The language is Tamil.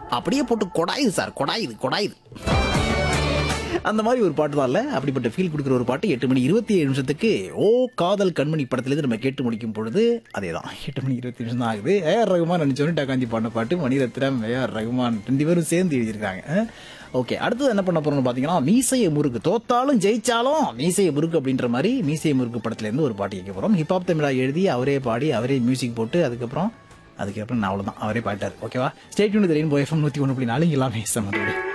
அப்படியே போட்டு கொடாயுது சார் கொடாயுது கொடாயுது அந்த மாதிரி ஒரு பாட்டு தான் இல்ல அப்படிப்பட்ட ஃபீல் கொடுக்குற ஒரு பாட்டு எட்டு மணி இருபத்தி ஏழு நிமிஷத்துக்கு ஓ காதல் கண்மணி படத்துலேருந்து நம்ம கேட்டு முடிக்கும் பொழுது அதே தான் எட்டு மணி இருபத்தி நிமிஷம் தான் ஆகுது ஏஆர் ரகுமான் நினச்சோன்னு டகாந்தி பாடின பாட்டு மணிரத்னம் ஏஆர் ரகுமான் ரெண்டு பேரும் சேர்ந்து எழுதியிருக்காங்க ஓகே அடுத்தது என்ன பண்ண போறோம்னு பார்த்தீங்கன்னா மீசைய முறுக்கு தோத்தாலும் ஜெயிச்சாலும் மீசைய முறுக்கு அப்படின்ற மாதிரி மீசைய முறுக்கு படத்துலேருந்து ஒரு பாட்டு கேட்க போகிறோம் ஹிப்ஹாப் தமிழா எழுதி அவரே பாடி அவரே மியூசிக் போட்டு அதுக்கப்புறம் அதுக்கப்புறம் நான் அவ்வளோதான் அவரே பாட்டார் ஓகேவா ஸ்டேட் யூனிட் தெரியும் போய் எஃப்எம் நூற்றி ஒன்று புள்ளி நாலு எல்லாமே சமதோடு